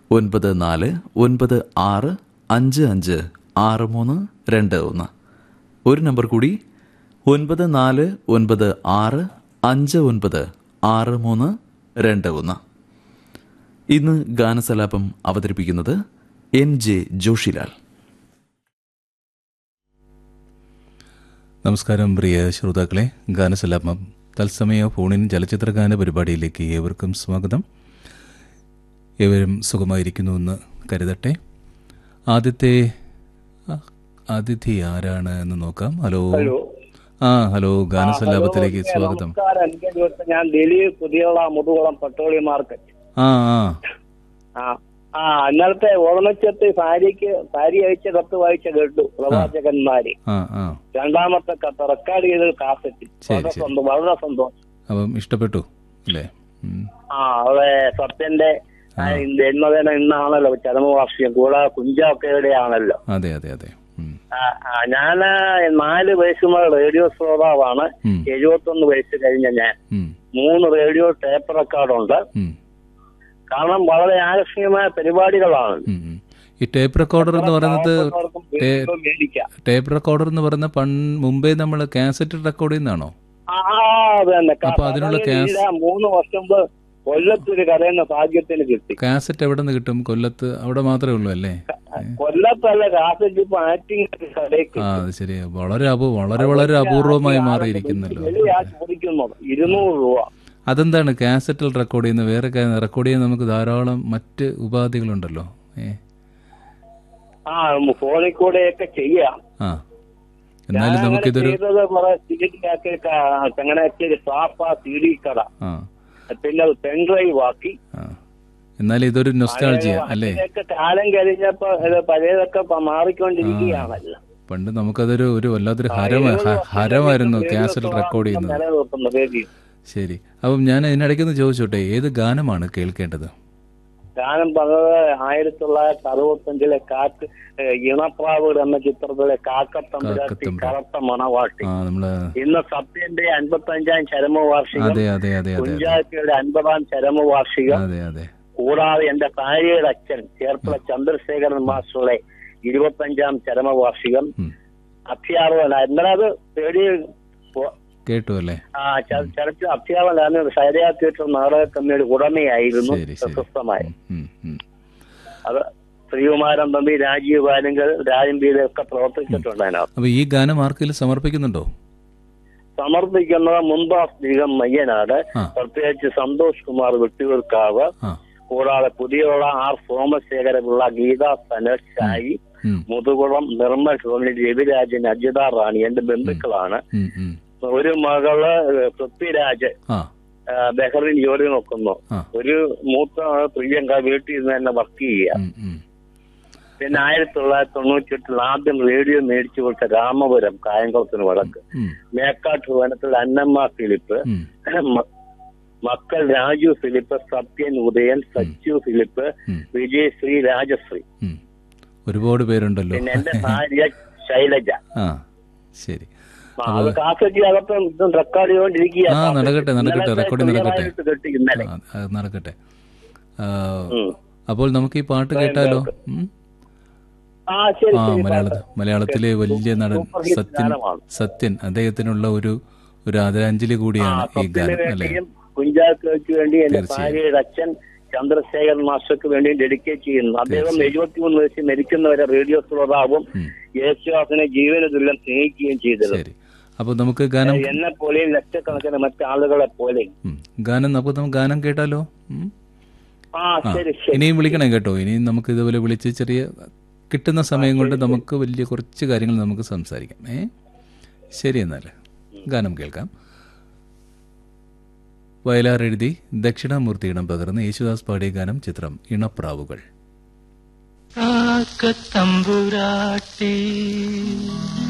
ഒൻപത് നാല് ഒൻപത് ആറ് അഞ്ച് അഞ്ച് ആറ് മൂന്ന് രണ്ട് ഒന്ന് ഒരു നമ്പർ കൂടി ഒൻപത് നാല് ഒൻപത് ആറ് അഞ്ച് ഒൻപത് ആറ് മൂന്ന് രണ്ട് ഒന്ന് ഇന്ന് ഗാനസലാപം അവതരിപ്പിക്കുന്നത് എൻ ജെ ജോഷിലാൽ നമസ്കാരം പ്രിയ ശ്രോതാക്കളെ ഗാനസലാപം തത്സമയ ഫോണിൻ ചലച്ചിത്ര ഗാന പരിപാടിയിലേക്ക് ഏവർക്കും സ്വാഗതം ഏവരും സുഖമായിരിക്കുന്നുവെന്ന് കരുതട്ടെ ആദ്യത്തെ ആ, അതിഥി ആരാണ് എന്ന് നോക്കാം ഹലോ ഹലോ ആ ഹലോ ഗാനസലാപത്തിലേക്ക് ഹലോ, സ്വാഗതം നമസ്കാരം എനിക്ക് ദിവസം ഞാൻ ദിലീപ് പുതിയുള്ള മുതുകുളം പെട്രോളിയം മാർക്കറ്റ് ആ ആ ആ ആ ഇന്നലത്തെ ഓർമ്മച്ചത്ത് ഭാര്യയ്ക്ക് ഭാര്യ അയച്ച കത്ത് വായിച്ച കേട്ടു പ്രവാചകന്മാര് ആ ആ രണ്ടാമത്തെ കത്ത് റെക്കോർഡ് ചെയ്ത് കാസറ്റ് ശരി, വളരെ ശരി. സന്തോഷം വളരെ സന്തോഷം അപ്പം ഇഷ്ടപ്പെട്ടു അല്ലേ ഉം. ആ അവിടെ സത്യന്റെ ആ, ജന്മദിനം ഇന്നാണല്ലോ ചരമവാർഷികം കൂടാതെ കുഞ്ചാക്കയുടെ ആണല്ലോ അതെ അതെ അതെ ഉം. ആ, ആ, ഞാന് നാല് വയസ്സ് മുതൽ റേഡിയോ ശ്രോതാവാണ് ഉം. എഴുപത്തൊന്ന് വയസ്സ് കഴിഞ്ഞ ഞാൻ ഉം. മൂന്ന് റേഡിയോ ടേപ്പ് റെക്കോർഡുണ്ട് ഉം. കാരണം വളരെ ആകർഷണീയമായ പരിപാടികളാണ് ഉം. ഉം. ഈ ടേപ്പ് റെക്കോർഡർ എന്ന് പറയുന്നത് പാവപ്പെട്ടവർക്കും വീടുകളും മേടിക്കാം ടേപ്പ് റെക്കോർഡർ എന്ന് പറയുന്ന പൺ മുമ്പേ നമ്മൾ കാസറ്റ് റെക്കോർഡ് ചെയ്യുന്നതാണോ ആ അത് തന്നെ അപ്പൊ അതിനുള്ള സാധാരണ ക്യാസ്- ഇതിലാ മൂന്ന് വർഷം മുമ്പ് കൊല്ലത്തൊരു കരയുന്ന ഭാഗ്യത്തിന് കിട്ടി കാസറ്റ് എവിടെ നിന്ന് കിട്ടും കൊല്ലത്ത് അവിടെ മാത്രമേ ഉള്ളൂ അല്ലേ കൊല്ലത്തല്ല കാസറ്റ് ഇപ്പൊ ആക്ടിങ് കടയ്ക്ക് ആ അത് ശരി വളരെ അപൂ വളരെ വളരെ അപൂർവമായി മാറിയിരിക്കുന്നല്ലോ വെളിയാ ചോദിക്കുന്നത് ഇരുന്നൂറ് രൂപ അതെന്താണ് കാസറ്റിൽ റെക്കോർഡ് ചെയ്യുന്ന വേറെ റെക്കോർഡ് ചെയ്യാൻ നമുക്ക് ധാരാളം മറ്റ് ഉപാധികളുണ്ടല്ലോ ഏ ആ ഫോണിൽ കൂടെയൊക്കെ ചെയ്യാം ആ എന്നാലും നമുക്കിതൊരു ചെയ്തത് കുറെ സി ഡി ആക്കി ചങ്ങനാശ്ശേരി സാഫ സി ഡി കട ആ പിന്നെ പെൻഡ്രൈവ് ആക്കി ആ എന്നാലും ഇതൊരു നൊസ്റ്റാൾജിയ അല്ലേ അതിനൊക്കെ കാലം കഴിഞ്ഞപ്പോ ഇത് പഴയതൊക്കെ പ- മാറിക്കൊണ്ടിരിക്കുകയാണല്ലോ പണ്ട് നമുക്കതൊരു ഒരു വല്ലാത്തൊരു ഹരമ ഹ- ഹരമായിരുന്നു കാസറ്റ് റെക്കോർഡ് ചെയ്യുന്നത് നിലനിർത്തുന്ന റേഡിയോ ശരി അപ്പം ഞാൻ ഇതിനിടയ്ക്കൊന്ന് ചോദിച്ചോട്ടെ ഏത് ഗാനമാണ് കേൾക്കേണ്ടത് ഗാനം പറഞ്ഞത് ആയിരത്തി തൊള്ളായിരത്തി അറുപത്തഞ്ചിലെ കാറ്റ് ഏഹ്, ഇണപ്രാവുകൾ എന്ന ചിത്രത്തിലെ കാക്കത്തമ്പുരാട്ടി കാക്കത്തമ്പുരാട്ടി. കറുത്ത മണവാട്ടി ആ നമ്മള് ഇന്ന് സത്യന്റെ അൻപത്തഞ്ചാം ചരമവാർഷികം അതെ അതെ അതെ അതെ അതെ കുഞ്ചാക്കയുടെ അൻപതാം ചരമവാർഷികം അതെ അതെ കൂടാതെ എന്റെ ഭാര്യയുടെ അച്ഛൻ ചേർപ്പുള ചന്ദ്രശേഖരൻ മാസ്റ്ററുടെ ഇരുപത്തഞ്ചാം ചരമവാർഷികം ഉം. അത്യാർവന ഇന്നലെ അത് റേഡിയോ കേട്ടു അല്ലേ ആ ചർച്ച അത്യാവനാണ് ശൈലജ തിയേറ്റർ നാടക കമ്മിയുടെ ഉടമയായിരുന്നു ശരി ശരി പ്രശസ്തമായി ഉം, ഉം. അത് ശ്രീകുമാരൻ തമ്പി രാജീവ് ബാലങ്കൽ രാജംബിയിലെ ഒക്കെ പ്രവർത്തിച്ചിട്ടുണ്ട് അതിനകത്ത് അപ്പൊ ഈ ഗാനം ആർക്കെങ്കിലും സമർപ്പിക്കുന്നുണ്ടോ സമർപ്പിക്കുന്നത് മുംതാസ് ബീഗം മയ്യനാട് ആ. പ്രത്യേകിച്ച് സന്തോഷ് കുമാർ വെട്ടിയൂർക്കാവ് ആ കൂടാതെ പുതിയുള്ള ആർ സോമശേഖരപിള്ള ഗീത സനോജ് ഷായി ഉം, മുതുകുളം നിർമ്മൽ ടോണി രവിരാജൻ അജിത റാണി എന്റെ ബന്ധുക്കളാണ് ഉം, ഉം. ഒരു മകള് പൃഥ്വിരാജ് ആ ആ, ബഹ്റിൻ ജോലി നോക്കുന്നു ആ. ഒരു മൂത്ത ആള് പ്രിയങ്ക വീട്ടിൽ നിന്ന് തന്നെ വർക്ക് ചെയ്യുക ഉം, ഉം. പിന്നെ ആയിരത്തി തൊള്ളായിരത്തി തൊണ്ണൂറ്റി എട്ടിൽ ആദ്യം റേഡിയോ മേടിച്ചു കൊടുത്ത രാമപുരം കായംകുളത്തിന് വടക്ക് ഉം, മേക്കാട്ട് വനത്തിൽ അന്നമ്മ ഫിലിപ്പ് ഉം. മ- മക്കൾ രാജു ഫിലിപ്പ് സത്യൻ ഉദയൻ സച്ചു ഫിലിപ്പ് ഉം. വിജയശ്രീ രാജശ്രീ ഉം. ഒരുപാട് പേരുണ്ടല്ലോ പിന്നെ എന്റെ ഭാര്യ ശൈലജ ആ ശരി ആ, അത് കാസറ്റിനകത്ത് ഇതും റെക്കോർഡ് ചെയ്തുകൊണ്ടിരിക്കുക ആ നടക്കട്ടെ നടക്കട്ടെ റെക്കോർഡിംഗ് നടക്കട്ടെ കിട്ടി ഇന്നലെ ആ, അത് നടക്കട്ടെ ആ, ഉം. അപ്പോൾ നമുക്ക് ഈ പാട്ട് കേട്ടാലോ ഉം? ആ ശരി ആ ശരി മലയാള മലയാളത്തിലെ വലിയ നടൻ സൂപ്പർ ഹിറ്റ് സത്യൻ ഗാനമാണ്. സത്യൻ അദ്ദേഹത്തിനുള്ള ഒരു ഒരു ആദരാഞ്ജലി ആ കൂടിയാണ് ഈ സ്വത്തിന് ഗാനം അല്ലേ വേണ്ടിയും കുഞ്ചാക്കോയ്ക്ക് വേണ്ടി എന്റെ തീർച്ചയായും. ഭാര്യയുടെ അച്ഛൻ ചന്ദ്രശേഖരൻ മാസ്റ്റർക്ക് വേണ്ടി ഡെഡിക്കേറ്റ് ചെയ്യുന്നു അദ്ദേഹം എഴുപത്തിമൂന്ന് വയസ്സിൽ മരിക്കുന്നവരെ റേഡിയോ ശ്രോതാവും ഉം. യേശുദാസിനെ ജീവന തുല്യം സ്നേഹിക്കുകയും ചെയ്തത് ശരി അപ്പോൾ നമുക്ക് ഗാനം എന്നെ പോലെയും ലക്ഷക്കണക്കിന് മറ്റാളുകളെ പോലെയും ഉം. ഗാനം അപ്പോൾ നമുക്ക് ഗാനം കേട്ടാലോ ഉം? ആ ആ ശരി ശരി ഇനിയും വിളിക്കണം കേട്ടോ ഇനിയും നമുക്ക് ഇതുപോലെ വിളിച്ച് ചെറിയ കിട്ടുന്ന സമയം കൊണ്ട് നമുക്ക് വലിയ കുറച്ച് കാര്യങ്ങൾ നമുക്ക് സംസാരിക്കാം ഏ ശരി എന്നാൽ ഗാനം കേൾക്കാം വയലാർ എഴുതി ദക്ഷിണാമൂർത്തി ഇടം പകർന്ന് യേശുദാസ് പാടിയ ഗാനം ചിത്രം ഇണപ്രാവുകൾ കാക്കത്തമ്പുരാട്ടി